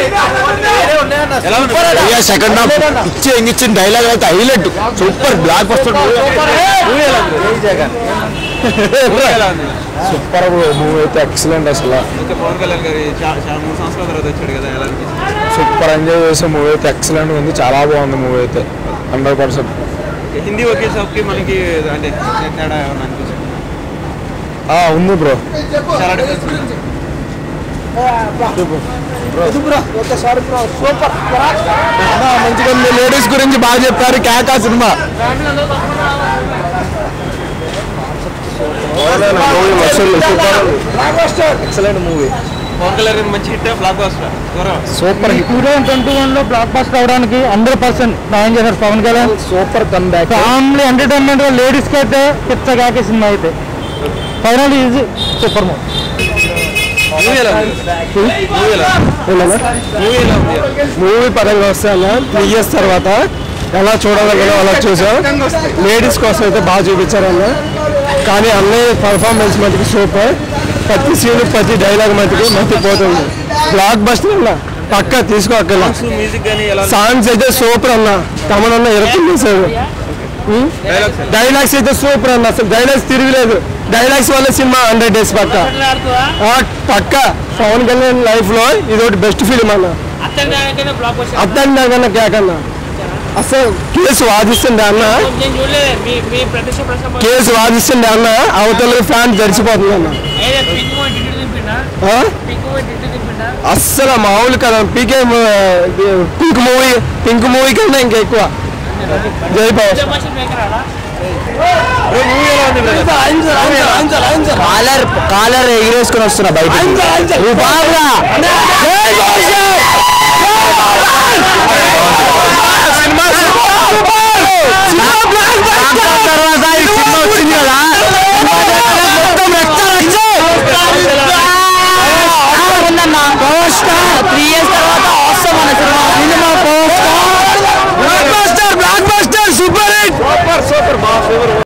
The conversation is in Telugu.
సెకండ్ హాఫ్ ఇచ్చే ఇచ్చిన డైలాగ్ అయితే highlight super blockbuster super movie అయితే ఎక్సలెంట్ అసలు ఓకే పవన్ కళ్యాణ్ గారి చా- చాలా మూడు సంవత్సరాల తర్వాత వచ్చాడు కదా ఎలా అనిపించింది సూపర్ ఎంజాయ్ చేసే మూవీ అయితే ఎక్సలెంట్ ఉంది చాలా బాగుంది మూవీ అయితే హండ్రెడ్ పర్సెంట్ హిందీ ఒకే షాప్కి మనకి అంటే తేడా ఏమన్నా అనిపించింది ఉంది బ్రో చాలా డిఫరెన్స్ ఉంది. మంచిగా ఉంది లేడీస్ గురించి బాగా చెప్పారు కేకా సినిమా ఎక్సలెంట్ మూవీ పవన్ కళ్యాణ్ గారి మంచి హిట్ బ్లాక్ బాస్టర్ త్వరగా super hit two thousand twenty one లో బ్లాక్ బస్టర్ అవడానికి హండ్రెడ్ పర్సెంట్ న్యాయం చేశారు Pawan Kalyan super come back family entertainment ladies కి అయితే పిచ్చ కాకే సినిమా అయితే final easy super movie movie ఎలా ఉంది మూవీ ఎలా మూవీ ఎలా ఉంది మూవీ పరంగా వస్తే అలా త్రీ ఇయర్స్ తర్వాత ఎలా చూడగలరో అలా చూసాం లేడీస్ కోసం అయితే బాగా చూపించారు అన్న కానీ అన్నయ్య పర్ఫార్మెన్స్ మటుకు సూపర్ ప్రతి సీన్ ప్రతి డైలాగ్ మటుకు మర్చిపోతుంది బ్లాక్ బస్టర్ అన్న పక్క తీసుకో అక్కడ మ్యూజిక్ కానీ ఎలా సాంగ్స్ అయితే సూపర్ అన్న తమన్ అన్న ఎరపించేశాడు డైలాగ్స్ డైలాగ్స్ అయితే సూపర్ అన్న అసలు డైలాగ్స్ తిరగలేదు డైలాగ్స్ వల్ల సినిమా హండ్రెడ్ డేస్ పక్క ఆ, పక్క పవన్ కళ్యాణ్ లైఫ్ లో ఇది ఒకటి బెస్ట్ ఫిలిం అన్న అర్థం కన్నా కేకన్నా అసలు కేసు వాదిస్తుండే అన్న కేసు వాదిస్తుండే అన్న అవతల ఫ్యాన్ తెరిచిపోతుంది అన్న ఆ? అస్సలు మామూలు కదా PK pink movie pink movie కన్నా ఇంకా ఎక్కువ జై పవర్ కాలర్ కాలర్ ఎగిరేసుకుని వస్తున్నా బయట